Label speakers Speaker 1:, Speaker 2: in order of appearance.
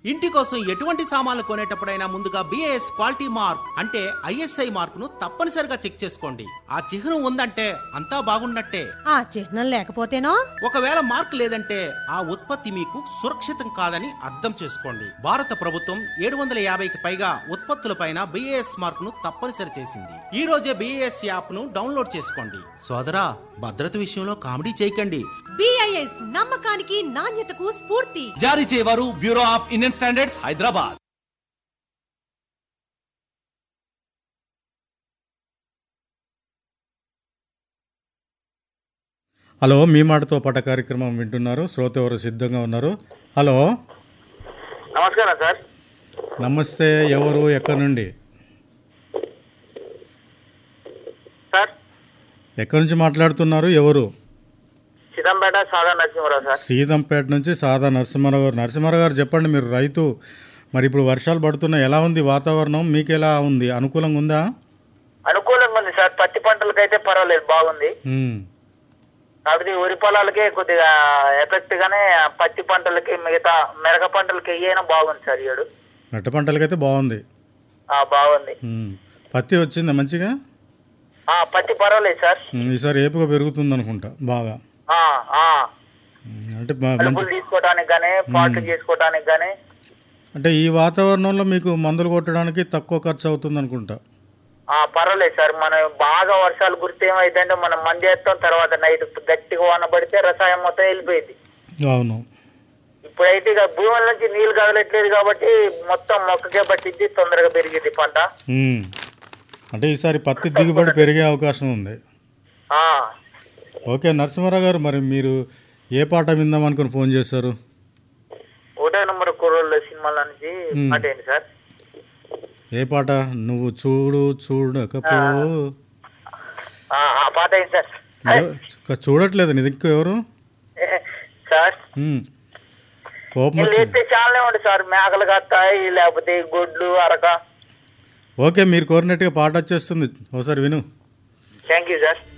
Speaker 1: ఇంటి కోసం ఎటువంటి సామాన్లు కొనేటప్పుడైనా ముందుగా బిఏఎస్ క్వాలిటీ మార్క్ అంటే ఐఎస్ఐ మార్క్ ను తప్పనిసరిగా చెక్ చేసుకోండి ఆ చిహ్నం ఉందంటే అంతా బాగున్నట్టే
Speaker 2: ఆ చిహ్నం లేకపోతేనో
Speaker 1: ఒకవేళ మార్క్ లేదంటే ఆ ఉత్పత్తి మీకు సురక్షితం కాదని అర్థం చేసుకోండి భారత ప్రభుత్వం ఏడు వందల యాభైకి పైగా ఉత్పత్తులపైన బిఏఎస్ మార్క్ ను తప్పనిసరి చేసింది ఈ రోజే బిఏఎస్ యాప్ ను డౌన్లోడ్ చేసుకోండి సోదరా భద్రత విషయంలో కామెడీ చేయకండి
Speaker 2: బిఐఎస్ నమ్మకానికి నాణ్యతకు స్ఫూర్తి
Speaker 3: జారీ చేయవారు bureau of Indian standards Hyderabad
Speaker 4: hello మీ మాటతో పాట కార్యక్రమం వింటున్నారు శ్రోత ఎవరు సిద్ధంగా ఉన్నారు హలో
Speaker 5: నమస్కారం సార్
Speaker 4: నమస్తే ఎవరు ఎక్కడి నుండి
Speaker 5: సార్
Speaker 4: ఎక్కడి నుంచి మాట్లాడుతున్నారు ఎవరు
Speaker 5: సిదంపేట సాదా నరసింహరావు సార్
Speaker 4: సీతంపేట నుంచి సాదా నరసింహారావు గారు నరసింహారావు గారు చెప్పండి మీరు రైతు మరి ఇప్పుడు వర్షాలు పడుతున్నాయి ఎలా ఉంది వాతావరణం మీకు ఎలా ఉంది అనుకూలంగా ఉందా
Speaker 5: అనుకూలంగా ఉంది సార్ పత్తి పంటలకైతే పర్వాలేదు బాగుంది
Speaker 4: ఉమ్,
Speaker 5: కాకపోతే వరి పొలాలకే కొద్దిగా ఎఫెక్ట్ గానే పత్తి పంటలకి మిగతా మెరగ పంటలకి అయ్యేనా బాగుంది సార్ ఏడు
Speaker 4: మెట్ట పంటలకైతే బాగుంది
Speaker 5: ఆ, బాగుంది
Speaker 4: ఉమ్, పత్తి వచ్చిందా మంచిగా
Speaker 5: ఆ పత్తి పర్వాలేదు సార్
Speaker 4: ఉమ్, ఈసారి ఏపుగా పెరుగుతుంది అనుకుంటా బాగా
Speaker 5: ఆ, ఆ.
Speaker 4: ఉమ్, అంటే బా- మంచి
Speaker 5: కలుపులు తీసుకోవడానికి గానీ పాట్లు చేసుకోవడానికి గానీ
Speaker 4: అంటే ఈ వాతావరణంలో మీకు మందులు కొట్టడానికి తక్కువ ఖర్చు అవుతుంది అనుకుంటా
Speaker 5: ఆ పర్వాలేదు సార్ మనం బాగా వర్షాలు కురిస్తే ఏమైందంటే మనం మంది వేస్తాం తర్వాత నైట్ గట్టిగా వాన పడితే రసాయనం మొత్తం వెళ్ళిపోయింది
Speaker 4: అవును
Speaker 5: ఇప్పుడైతే ఇక భూముల నుంచి నీళ్లు కదలట్లేదు కాబట్టి మొత్తం మొక్కకే పట్టింది తొందరగా పెరిగింది పంట
Speaker 4: ఉమ్. అంటే ఈసారి పత్తి దిగుబడి పెరిగే అవకాశం ఉంది
Speaker 5: ఆ
Speaker 4: ఓకే నరసింహారావు గారు మరి మీరు ఏ పాట విందాం అనుకుని ఫోన్ చేశారు
Speaker 5: ఒకటో నెంబర్ కుర్రోళ్ళ సినిమాల నుంచి
Speaker 4: మ్మ్.
Speaker 5: పాట ఏంటి సార్
Speaker 4: ఏ పాట నువ్వు చూడు చూడకపో
Speaker 5: ఆ, ఆ పాట ఏంటి సార్
Speaker 4: ఎవ- ఇంకా చూడట్లేదు నీ దిక్కు ఎవరు
Speaker 5: సార్
Speaker 4: ఉమ్. కోపం
Speaker 5: నేను
Speaker 4: వచ్చింది
Speaker 5: లేస్తే చాలానే ఉంది సార్ మేకలు కత్తాయి లేకపోతే ఈ గొడ్లు అరక
Speaker 4: ఓకే మీరు కోరినట్టుగా పాట వచ్చేస్తుంది ఒకసారి విను
Speaker 5: థ్యాంక్ యూ సార్